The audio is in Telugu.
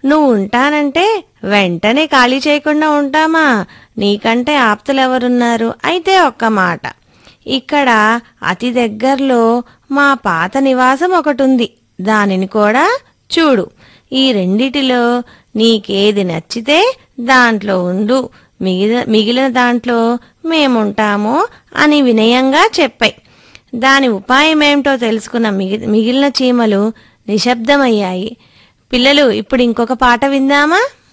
నువ్వు ఉంటానంటే వెంటనే ఖాళీ చేయకుండా ఉంటామా నీకంటే ఆప్తులెవరున్నారు అయితే ఒక్క మాట ఇక్కడ అతి దగ్గరలో మా పాత నివాసం ఒకటుంది దానిని కూడా చూడు ఈ రెండిటిలో నీకేది నచ్చితే దాంట్లో ఉండు మిగిలిన మిగిలిన దాంట్లో మేముంటాము అని వినయంగా చెప్పాయి దాని ఉపాయమేమిటో తెలుసుకున్న మిగి మిగిలిన చీమలు నిశ్శబ్దమయ్యాయి పిల్లలు ఇప్పుడు ఇంకొక పాట విందామా